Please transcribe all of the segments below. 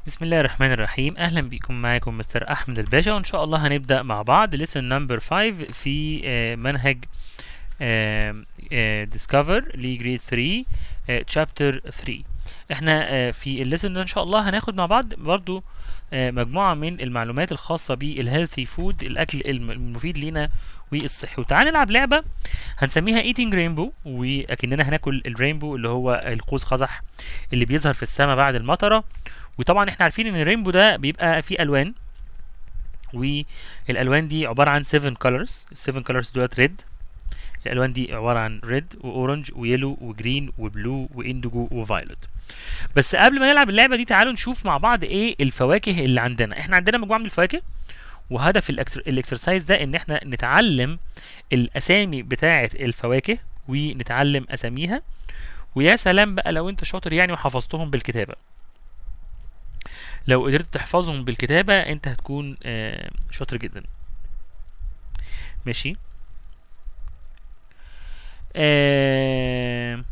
بسم الله الرحمن الرحيم اهلا بكم معاكم مستر احمد الباشا وان شاء الله هنبدا مع بعض lesson نمبر 5 في آه، منهج ديسكفر لجريد 3 تشابتر 3 احنا آه، في الليسن ده ان شاء الله هناخد مع بعض برضو آه، مجموعه من المعلومات الخاصه بالهيلثي فود الاكل الم- المفيد لينا والصحي وتعال نلعب لعبه هنسميها ايتنج رينبو واكننا هناكل الرينبو اللي هو القوس قزح اللي بيظهر في السماء بعد المطره وطبعا احنا عارفين ان الرينبو ده بيبقى فيه الوان والالوان دي عباره عن 7 colors ال 7 colors دولت ريد الالوان دي عباره عن ريد واورنج ويلو وجرين وبلو واندجو وفايلوت بس قبل ما نلعب اللعبه دي تعالوا نشوف مع بعض ايه الفواكه اللي عندنا احنا عندنا مجموعه من الفواكه وهدف الأكسر- الاكسرسايز ده ان احنا نتعلم الاسامي بتاعه الفواكه ونتعلم اساميها ويا سلام بقى لو انت شاطر يعني وحفظتهم بالكتابه لو قدرت تحفظهم بالكتابة انت هتكون آه، شاطر جدا ماشي آه،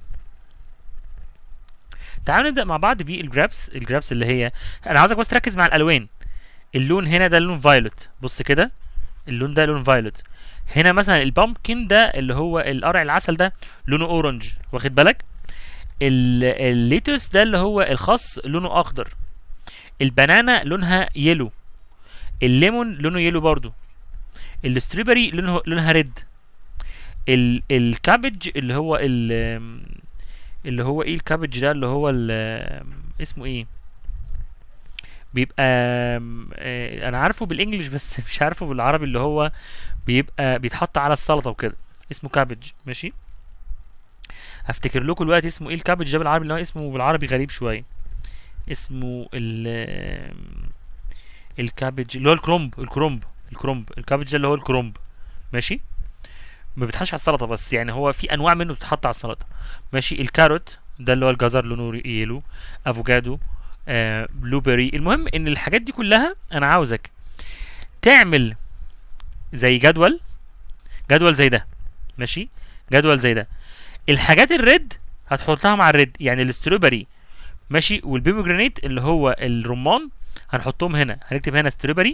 تعالوا نبدأ مع بعض بالجرابس الجرابس اللي هي انا عاوزك بس تركز مع الالوان اللون هنا ده لون فايلوت بص كده اللون ده لون فايلوت هنا مثلا البامكن ده اللي هو القرع العسل ده لونه اورنج واخد بالك ال- الليتوس ده اللي هو الخس لونه اخضر البنانا لونها يلو الليمون لونه يلو برضو الستروبري لونه لونها ريد ال الكابج اللي هو ال اللي هو ايه الكابج ده اللي هو ال اسمه ايه بيبقى آم، آه، انا عارفه بالانجلش بس مش عارفه بالعربي اللي هو بيبقى بيتحط على السلطه وكده اسمه كابج ماشي هفتكر لكم الوقت اسمه ايه الكابج ده بالعربي اللي هو اسمه بالعربي غريب شويه اسمه ال الكابج اللي هو الكرومب الكرومب الكرومب الكابج ده اللي هو الكرومب ماشي ما بيتحطش على السلطه بس يعني هو في انواع منه بتتحط على السلطه ماشي الكاروت ده اللي هو الجزر لونه يلو افوكادو آه، بلو بيري المهم ان الحاجات دي كلها انا عاوزك تعمل زي جدول جدول زي ده ماشي جدول زي ده الحاجات الريد هتحطها مع الريد يعني الاستروبري ماشي والبيموجرانيت اللي هو الرمان هنحطهم هنا هنكتب هنا ستروبري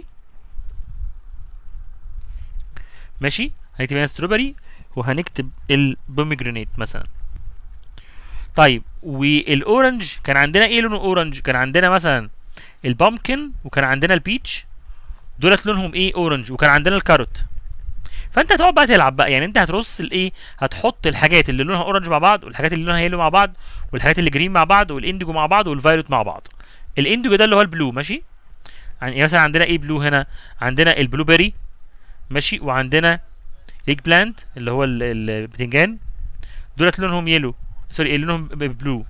ماشي هنكتب هنا ستروبري وهنكتب البوميجرانيت مثلا طيب والاورنج كان عندنا ايه لونه اورنج كان عندنا مثلا البامكن وكان عندنا البيتش دولت لونهم ايه اورنج وكان عندنا الكاروت فانت هتقعد بقى تلعب بقى يعني انت هترص الايه هتحط الحاجات اللي لونها اورنج مع بعض والحاجات اللي لونها يلو مع بعض والحاجات اللي جرين مع بعض والانديجو مع بعض والفايولوت مع بعض الانديجو ده اللي هو البلو ماشي يعني مثلا عندنا ايه بلو هنا عندنا البلو بيري ماشي وعندنا ليج بلانت اللي هو ال- ال- البتنجان دولت لونهم يلو سوري لونهم ب- بلو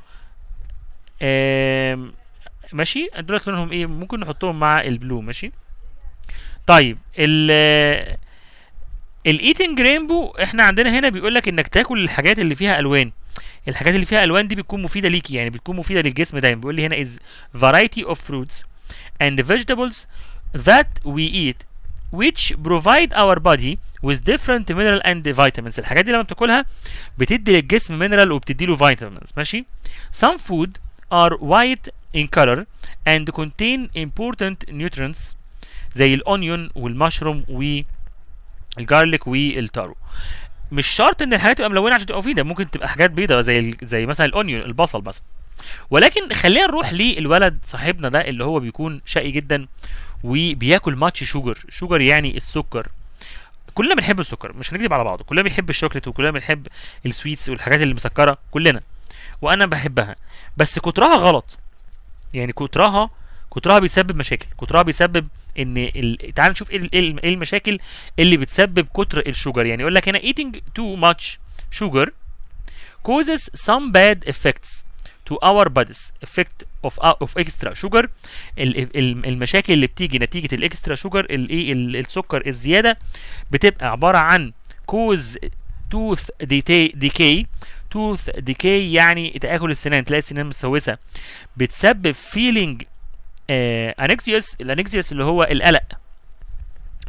آم، ماشي دولت لونهم ايه ممكن نحطهم مع البلو ماشي طيب ال الايتنج رينبو احنا عندنا هنا بيقول لك انك تاكل الحاجات اللي فيها الوان الحاجات اللي فيها الوان دي بتكون مفيده ليكي يعني بتكون مفيده للجسم دايما بيقول لي هنا is variety of fruits and vegetables that we eat which provide our body with different mineral and vitamins الحاجات دي لما بتاكلها بتدي للجسم mineral وبتدي له vitamins ماشي some food are white in color and contain important nutrients زي الاونيون والمشروم والجارليك والتارو مش شرط ان الحاجات تبقى ملونه عشان تبقى مفيده ممكن تبقى حاجات بيضاء زي ال- زي مثلا الاونيون البصل مثلا ولكن خلينا نروح للولد صاحبنا ده اللي هو بيكون شقي جدا وبياكل ماتش شوجر شوجر يعني السكر كلنا بنحب السكر مش هنكذب على بعض كلنا بنحب الشوكليت وكلنا بنحب السويتس والحاجات اللي مسكره كلنا وانا بحبها بس كترها غلط يعني كترها كترها بيسبب مشاكل كترها بيسبب ان ال... تعال نشوف ايه ال- ايه الم- إيه المشاكل اللي بتسبب كتر الشوجر يعني يقول لك هنا eating too much sugar causes some bad effects to our bodies effect of of extra sugar ال- ال- المشاكل اللي بتيجي نتيجة الاكسترا شوجر الايه ال- السكر الزيادة بتبقى عبارة عن cause tooth decay decay tooth decay يعني تآكل السنان تلاقي السنان مسوسة بتسبب feeling آه anxious الانكسيوس اللي هو القلق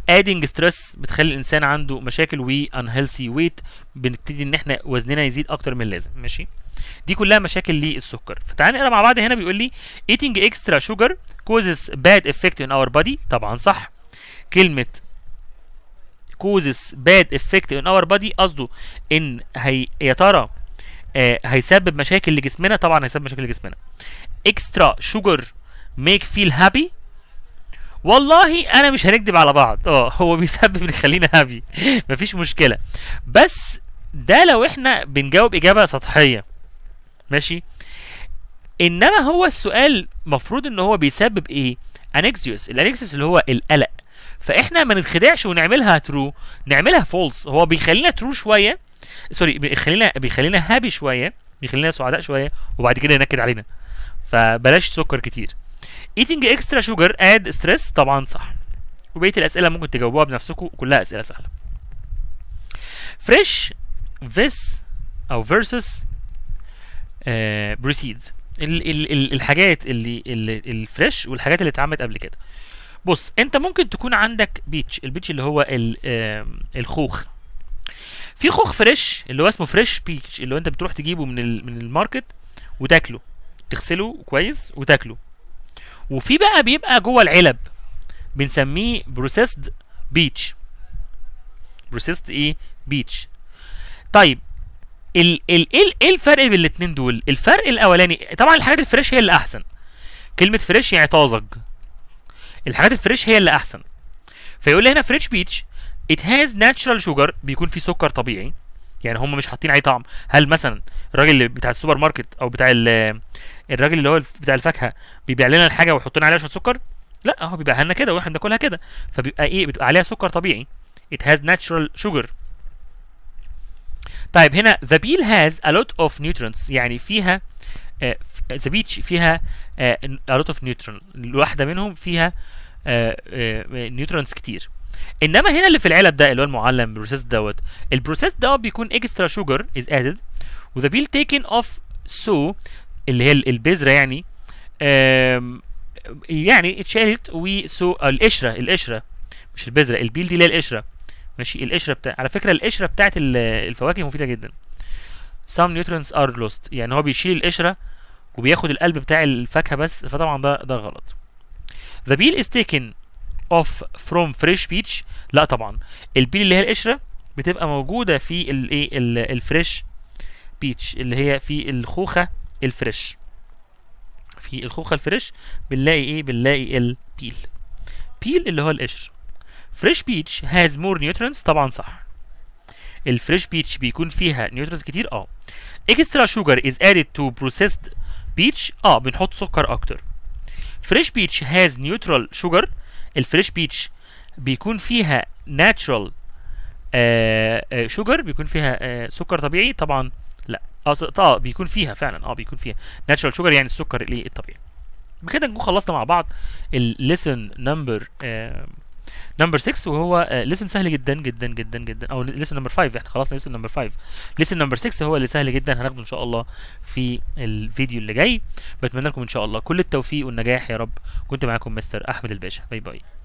ادنج ستريس بتخلي الانسان عنده مشاكل و unhealthy weight بنبتدي ان احنا وزننا يزيد اكتر من اللازم ماشي دي كلها مشاكل للسكر فتعال نقرا مع بعض هنا بيقول لي eating extra sugar causes bad effect in our body طبعا صح كلمه causes bad effect in our body قصده ان هي يا ترى آه هيسبب مشاكل لجسمنا طبعا هيسبب مشاكل لجسمنا extra sugar make feel happy والله انا مش هنكدب على بعض اه هو بيسبب ان يخلينا هابي مفيش مشكله بس ده لو احنا بنجاوب اجابه سطحيه ماشي انما هو السؤال مفروض ان هو بيسبب ايه انكسيوس الانكسيوس اللي هو القلق فاحنا ما نتخدعش ونعملها ترو نعملها فولس هو بيخلينا ترو شويه سوري بيخلينا بيخلينا هابي شويه بيخلينا سعداء شويه وبعد كده ينكد علينا فبلاش سكر كتير eating extra sugar add stress طبعا صح وبقيه الاسئله ممكن تجاوبوها بنفسكم كلها اسئله سهله fresh this او versus uh, proceeds ال ال ال الحاجات اللي الفريش والحاجات اللي اتعملت قبل كده بص انت ممكن تكون عندك بيتش البيتش اللي هو ال الخوخ في خوخ فريش اللي هو اسمه فريش بيتش اللي هو انت بتروح تجيبه من ال من الماركت وتاكله تغسله كويس وتاكله وفي بقى بيبقى جوه العلب بنسميه بروسيسد بيتش بروسيسد ايه بيتش طيب ال ال ايه ايه الفرق بين الاثنين دول الفرق الاولاني طبعا الحاجات الفريش هي اللي احسن كلمه فريش يعني طازج الحاجات الفريش هي اللي احسن فيقول لي هنا فريش بيتش it has natural sugar بيكون فيه سكر طبيعي يعني هم مش حاطين عليه طعم هل مثلا الراجل اللي بتاع السوبر ماركت او بتاع الراجل اللي هو بتاع الفاكهه بيبيع لنا الحاجه ويحط لنا عليها شويه سكر لا هو بيبيعها لنا كده واحنا بناكلها كده فبيبقى ايه بتبقى عليها سكر طبيعي it has natural sugar طيب هنا the peel has a lot of nutrients يعني فيها uh, the beach فيها uh, a lot of nutrients الواحده منهم فيها نيوترونز uh, كتير انما هنا اللي في العلب ده اللي هو المعلم بروسيس دوت البروسيس ده بيكون اكسترا شوجر از ادد وذا بيل تيكن اوف سو اللي هي البذره يعني يعني اتشالت وسو القشره القشره مش البذره البيل دي اللي هي القشره ماشي القشره بتاع على فكره القشره بتاعت الفواكه مفيده جدا some nutrients are lost يعني هو بيشيل القشره وبياخد القلب بتاع الفاكهه بس فطبعا ده ده غلط the peel is taken off from fresh peach لا طبعا البيل اللي هي القشره بتبقى موجوده في الايه الفريش بيتش اللي هي في الخوخه الفريش في الخوخه الفريش بنلاقي ايه بنلاقي البيل بيل اللي هو القشر فريش بيتش هاز مور نيوترينز طبعا صح الفريش بيتش بيكون فيها نيوترينز كتير اه اكسترا شوجر از ادد تو بروسيسد بيتش اه بنحط سكر اكتر فريش بيتش هاز نيوترال شوجر الفريش بيتش بيكون فيها ناتشرال شوجر بيكون فيها آه سكر طبيعي طبعا لا اه اه بيكون فيها فعلا اه بيكون فيها ناتشرال شوجر يعني السكر الايه الطبيعي بكده نكون خلصنا مع بعض الليسن نمبر نمبر 6 وهو ليسن سهل جدا جدا جدا جدا او ليسن نمبر 5 احنا خلصنا ليسن نمبر 5 ليسن نمبر 6 هو اللي سهل جدا هناخده ان شاء الله في الفيديو اللي جاي بتمنى لكم ان شاء الله كل التوفيق والنجاح يا رب كنت معاكم مستر احمد الباشا باي باي